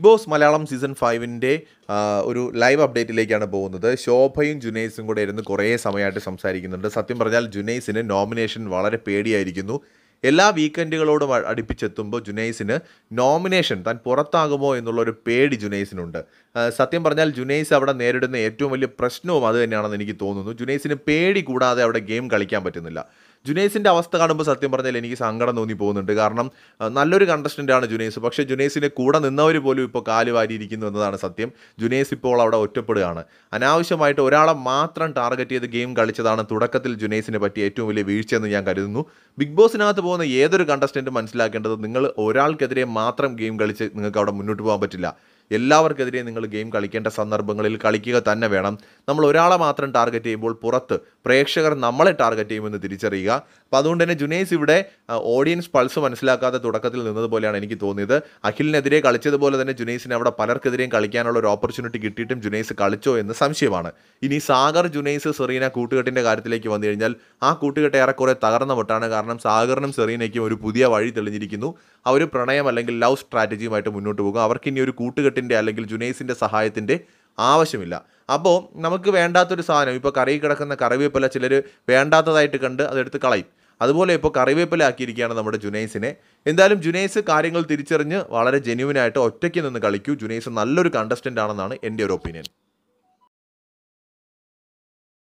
big boss Malayalam season ഫൈവിൻ്റെ ഒരു live അപ്ഡേറ്റിലേക്കാണ് പോകുന്നത് ശോഭയും ജുനൈസും കൂടെ ഇരുന്ന് കുറേ സമയമായിട്ട് സംസാരിക്കുന്നുണ്ട് സത്യം പറഞ്ഞാൽ ജുനൈസിന് നോമിനേഷൻ വളരെ പേടിയായിരിക്കുന്നു എല്ലാ വീക്കെൻഡുകളോടും അ- അടുപ്പിച്ചെത്തുമ്പോൾ ജുനൈസിന് നോമിനേഷൻ താൻ പുറത്താകുമോ എന്നുള്ളൊരു പേടി ജുനൈസിനുണ്ട് ആ, സത്യം പറഞ്ഞാൽ ജുനൈസ് അവിടെ നേരിടുന്ന ഏറ്റവും വലിയ പ്രശ്നവും അത് തന്നെയാണെന്ന് എനിക്ക് തോന്നുന്നു ജുനൈസിന് പേടി കൂടാതെ അവിടെ ഗെയിം കളിക്കാൻ പറ്റുന്നില്ല ജുനൈസിൻ്റെ അവസ്ഥ കാണുമ്പോൾ സത്യം പറഞ്ഞാൽ എനിക്ക് സങ്കടം തോന്നി പോകുന്നുണ്ട് കാരണം ആ, നല്ലൊരു കണ്ടസ്റ്റൻ്റ് ആണ് ജുനൈസ് പക്ഷേ ജുനൈസിനെ കൂടെ നിന്നവർ പോലും ഇപ്പോൾ കാല് വാരിയിരിക്കുന്നു എന്നതാണ് സത്യം ജുനൈസ് ഇപ്പോൾ അവിടെ ഒറ്റപ്പെടുകയാണ് അനാവശ്യമായിട്ട് ഒരാളെ മാത്രം ടാർഗറ്റ് ചെയ്ത് ഗെയിം കളിച്ചതാണ് തുടക്കത്തിൽ ജുനൈസിനെ പറ്റിയ ഏറ്റവും വലിയ വീഴ്ചയെന്ന് ഞാൻ കരുതുന്നു ബിഗ് ബോസിനകത്ത് പോകുന്ന ഏതൊരു കണ്ടസ്റ്റൻറ്റും മനസ്സിലാക്കേണ്ടത് നിങ്ങൾ ഒരാൾക്കെതിരെ മാത്രം ഗെയിം കളിച്ച് നിങ്ങൾക്ക് അവിടെ മുന്നോട്ട് പോകാൻ പറ്റില്ല എല്ലാവർക്കെതിരെ നിങ്ങൾ ഗെയിം കളിക്കേണ്ട സന്ദർഭങ്ങളിൽ കളിക്കുക തന്നെ വേണം നമ്മൾ ഒരാളെ മാത്രം ടാർഗറ്റ് ചെയ്യുമ്പോൾ പുറത്ത് പ്രേക്ഷകർ നമ്മളെ ടാർഗറ്റ് ചെയ്യുമെന്ന് തിരിച്ചറിയുക അപ്പോൾ അതുകൊണ്ട് തന്നെ ജുനൈസ് ഇവിടെ ആ, ഓഡിയൻസ് പൾസ് മനസ്സിലാക്കാതെ തുടക്കത്തിൽ നിന്നതുപോലെയാണ് എനിക്ക് തോന്നിയത് അഖിലിനെതിരെ കളിച്ചതുപോലെ തന്നെ ജുനൈസിന് അവിടെ പലർക്കെതിരെയും കളിക്കാനുള്ള ഒരു ഓപ്പർച്യൂണിറ്റി കിട്ടിയിട്ടും ജുനൈസ് കളിച്ചോ എന്ന് സംശയമാണ് ഇനി സാഗർ ജുനൈസ് സെറീന കൂട്ടുകെട്ടിൻ്റെ കാര്യത്തിലേക്ക് വന്നു കഴിഞ്ഞാൽ ആ കൂട്ടുകെട്ട് ഏറെക്കുറെ തകർന്ന മട്ടാണ് കാരണം സാഗറിനും സെറീനയ്ക്കും ഒരു പുതിയ വഴി തെളിഞ്ഞിരിക്കുന്നു അവർ പ്രണയം അല്ലെങ്കിൽ ലവ് സ്ട്രാറ്റജിയുമായിട്ട് മുന്നോട്ട് പോകും അവർക്ക് ഇനി ഒരു കൂട്ടുകെട്ടിൻ്റെ അല്ലെങ്കിൽ ജുനൈസിൻ്റെ സഹായത്തിൻ്റെ ആവശ്യമില്ല അപ്പോൾ നമുക്ക് വേണ്ടാത്തൊരു സാധനം ഇപ്പോൾ കറിയിൽ കിടക്കുന്ന കറിവേപ്പില ചിലർ വേണ്ടാത്തതായിട്ട് കണ്ട് അതെടുത്ത് കളയും അതുപോലെ ഇപ്പോൾ കറിവേപ്പില ആക്കിയിരിക്കുകയാണ് നമ്മുടെ ജുനൈസിനെ എന്തായാലും ജുനൈസ് കാര്യങ്ങൾ തിരിച്ചറിഞ്ഞ് വളരെ ജെന്യുവിനായിട്ട് ഒറ്റയ്ക്ക് നിന്ന് കളിക്കൂ ജുനൈസ് നല്ലൊരു കണ്ടസ്റ്റൻ്റ് ആണെന്നാണ് എൻ്റെ ഒരു ഒപ്പീനിയൻ